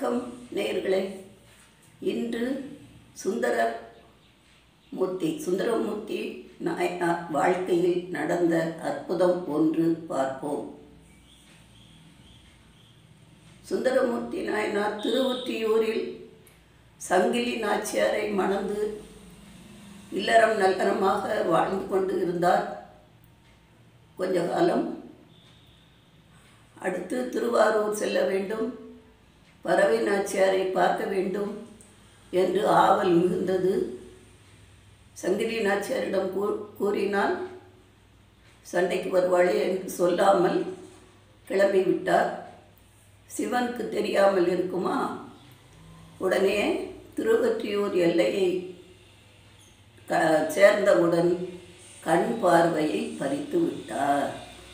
வணக்கம் நேயர்களே இன்று சுந்தரர் மூர்த்தி சுந்தரமூர்த்தி நாயனார் வாழ்க்கையில் நடந்த அற்புதம் ஒன்று பார்ப்போம் சுந்தரமூர்த்தி நாயனார் திருவொற்றியூரில் சங்கிலி நாச்சியாரை மணந்து இல்லறம் நல்லறமாக வாழ்ந்து கொண்டு இருந்தார் கொஞ்ச காலம் அடுத்து திருவாரூர் செல்ல வேண்டும் பறவை நாச்சியாரை பார்க்க வேண்டும் என்று ஆவல் மிகுந்தது சங்கிலி நாச்சியாரிடம் கூ கூறினால் சண்டைக்கு வருவாளே என்று சொல்லாமல் கிளம்பி விட்டார் சிவனுக்கு தெரியாமல் இருக்குமா உடனே திருவொற்றியூர் எல்லையை க சேர்ந்தவுடன் கண் பார்வையை பறித்து விட்டார்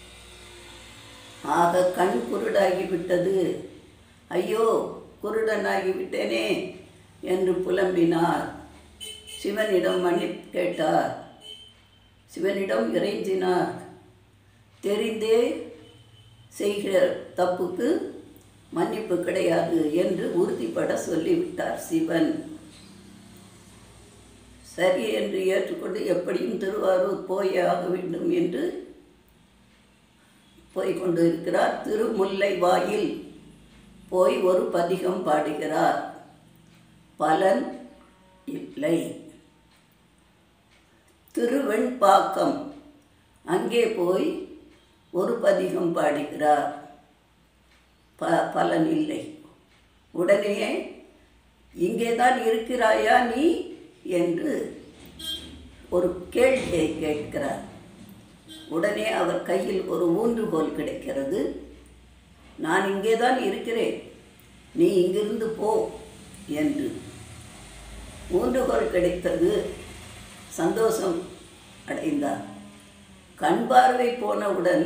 ஆக கண் குருடாகிவிட்டது ஐயோ குருடனாகிவிட்டேனே என்று புலம்பினார் சிவனிடம் மன்னிப்பு கேட்டார் சிவனிடம் இறைஞ்சினார் தெரிந்தே செய்கிற தப்புக்கு மன்னிப்பு கிடையாது என்று உறுதிப்பட சொல்லிவிட்டார் சிவன் சரி என்று ஏற்றுக்கொண்டு எப்படியும் திருவாரூர் போயே ஆக வேண்டும் என்று போய் கொண்டு இருக்கிறார் திருமுல்லை வாயில் போய் ஒரு பதிகம் பாடுகிறார் பலன் இல்லை திருவெண்பாக்கம் அங்கே போய் ஒரு பதிகம் பாடுகிறார் ப பலன் இல்லை உடனே இங்கே தான் இருக்கிறாயா நீ என்று ஒரு கேள்வியை கேட்கிறார் உடனே அவர் கையில் ஒரு ஊன்றுகோல் கிடைக்கிறது நான் இங்கே தான் இருக்கிறேன் நீ இங்கிருந்து போ என்று ஊன்றுகோல் கிடைத்தது சந்தோஷம் அடைந்தார் கண் பார்வை போனவுடன்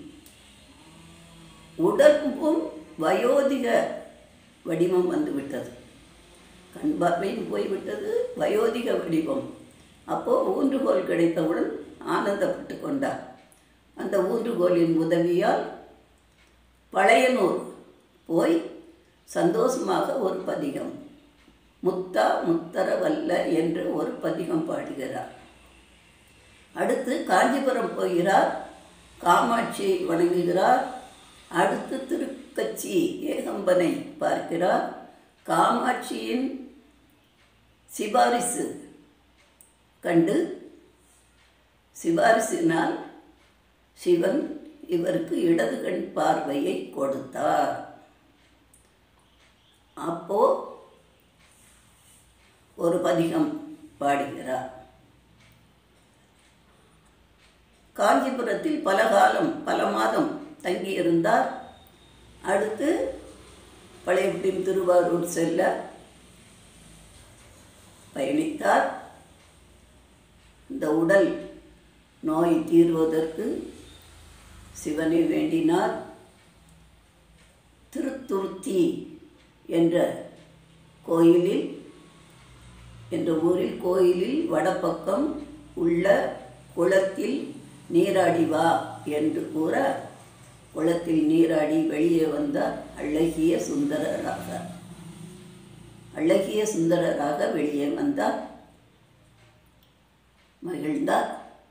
உடம்பும் வயோதிக வடிவம் வந்துவிட்டது கண் பார்வையும் போய்விட்டது வயோதிக வடிவம் அப்போது ஊன்றுகோல் கிடைத்தவுடன் ஆனந்தப்பட்டு கொண்டார் அந்த ஊன்றுகோலின் உதவியால் பழையனூர் போய் சந்தோஷமாக ஒரு பதிகம் முத்தா முத்தரவல்ல என்று ஒரு பதிகம் பாடுகிறார் அடுத்து காஞ்சிபுரம் போகிறார் காமாட்சியை வணங்குகிறார் அடுத்து திருக்கச்சி ஏகம்பனை பார்க்கிறார் காமாட்சியின் சிபாரிசு கண்டு சிபாரிசினால் சிவன் இவருக்கு இடது கண் பார்வையை கொடுத்தார் அப்போ ஒரு பதிகம் பாடுகிறார் காஞ்சிபுரத்தில் பல காலம் பல மாதம் தங்கியிருந்தார் அடுத்து பழையபடி திருவாரூர் செல்ல பயணித்தார் இந்த உடல் நோய் தீர்வதற்கு சிவனை வேண்டினார் திருத்துருத்தி என்ற கோயிலில் என்ற ஊரில் கோயிலில் வடபக்கம் உள்ள குளத்தில் நீராடி வா என்று கூற குளத்தில் நீராடி வெளியே வந்தார் அழகிய சுந்தரராக அழகிய சுந்தரராக வெளியே வந்தார் மகிழ்ந்தார்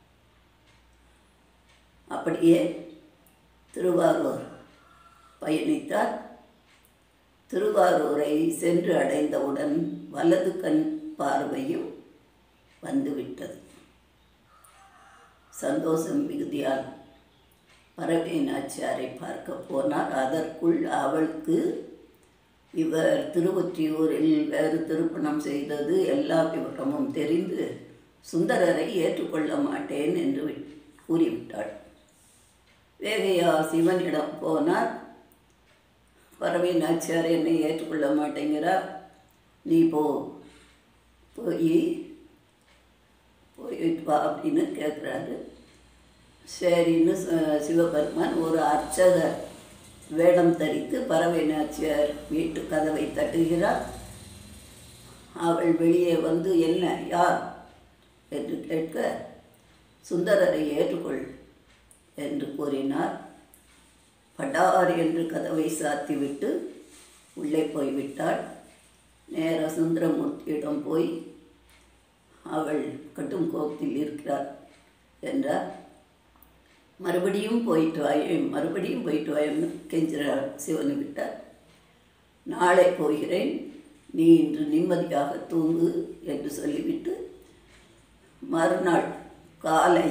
அப்படியே திருவாரூர் பயணித்தார் திருவாரூரை சென்று அடைந்தவுடன் வலது கண் பார்வையும் வந்துவிட்டது சந்தோஷம் மிகுதியால் பறவை நாச்சியாரை பார்க்க போனார் அதற்குள் அவளுக்கு இவர் திருவொற்றியூரில் வேறு திருப்பணம் செய்தது எல்லா விவரமும் தெரிந்து சுந்தரரை ஏற்றுக்கொள்ள மாட்டேன் என்று கூறிவிட்டாள் வேகையா சிவனிடம் போனார் பறவை நாச்சியார் என்னை ஏற்றுக்கொள்ள மாட்டேங்கிறார் நீ போ போய் போயிட்டு வா அப்படின்னு கேட்குறாரு சரின்னு சிவபெருமான் ஒரு அர்ச்சகர் வேடம் தரித்து பறவை நாச்சியார் வீட்டு கதவை தட்டுகிறார் அவள் வெளியே வந்து என்ன யார் என்று கேட்க சுந்தரரை ஏற்றுக்கொள் என்று கூறினார் படார் என்று கதவை சாத்திவிட்டு உள்ளே போய்விட்டாள் நேர சுந்தரமூர்த்தியிடம் போய் அவள் கட்டும் கோபத்தில் இருக்கிறார் என்றார் மறுபடியும் போயிட்டு வாயே மறுபடியும் போயிட்டு வாயன்னு கெஞ்சிறார் சிவனு விட்டார் நாளை போகிறேன் நீ இன்று நிம்மதியாக தூங்கு என்று சொல்லிவிட்டு மறுநாள் காலை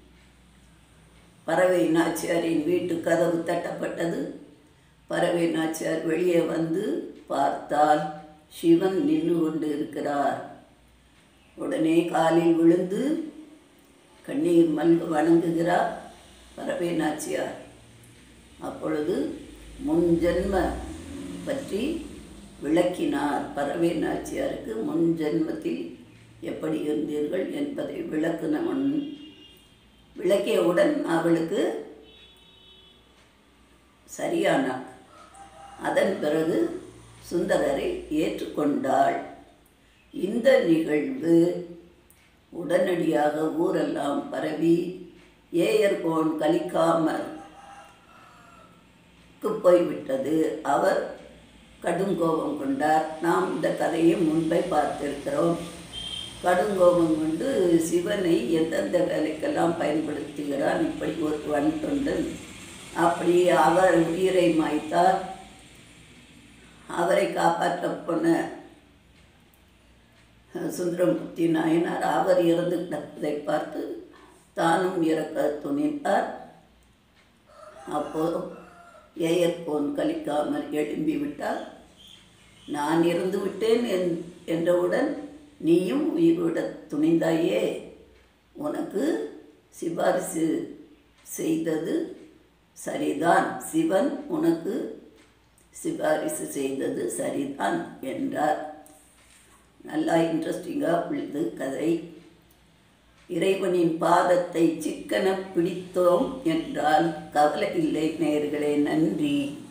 பறவை நாச்சியாரின் வீட்டு கதவு தட்டப்பட்டது பறவை நாச்சியார் வெளியே வந்து பார்த்தால் சிவன் நின்று கொண்டு இருக்கிறார் உடனே காலில் விழுந்து கண்ணீர் மல்க வணங்குகிறார் பறவை நாச்சியார் அப்பொழுது முன் ஜென்ம பற்றி விளக்கினார் பறவை நாச்சியாருக்கு முன் ஜென்மத்தில் எப்படி இருந்தீர்கள் என்பதை விளக்குனவன் விளக்கியவுடன் அவளுக்கு சரியானார் அதன் பிறகு சுந்தரரை ஏற்றுக்கொண்டாள் இந்த நிகழ்வு உடனடியாக ஊரெல்லாம் பரவி ஏயர்கோன் கலிக்காமர் போய்விட்டது அவர் கடும் கோபம் கொண்டார் நாம் இந்த கதையை முன்பே பார்த்திருக்கிறோம் கடுங்கோபம் கொண்டு சிவனை எந்தெந்த வேலைக்கெல்லாம் பயன்படுத்துகிறான் இப்படி ஒரு வன் தொண்டன் அப்படி அவர் உயிரை மாய்த்தார் அவரை காப்பாற்றப் போன சுந்தரமூர்த்தி நாயனார் அவர் இறந்து கிடப்பதை பார்த்து தானும் இறக்க துணிந்தார் அப்போ ஏயற்போன் கலிக்காமல் எழும்பி விட்டார் நான் இறந்து விட்டேன் என்- என்றவுடன் நீயும் உயிரோட துணிந்தாயே உனக்கு சிபாரிசு செய்தது சரிதான் சிவன் உனக்கு சிபாரிசு செய்தது சரிதான் என்றார் நல்லா இன்ட்ரெஸ்டிங்காக உள்ளது கதை இறைவனின் பாதத்தை சிக்கன பிடித்தோம் என்றால் கவலை இல்லை நேயர்களே நன்றி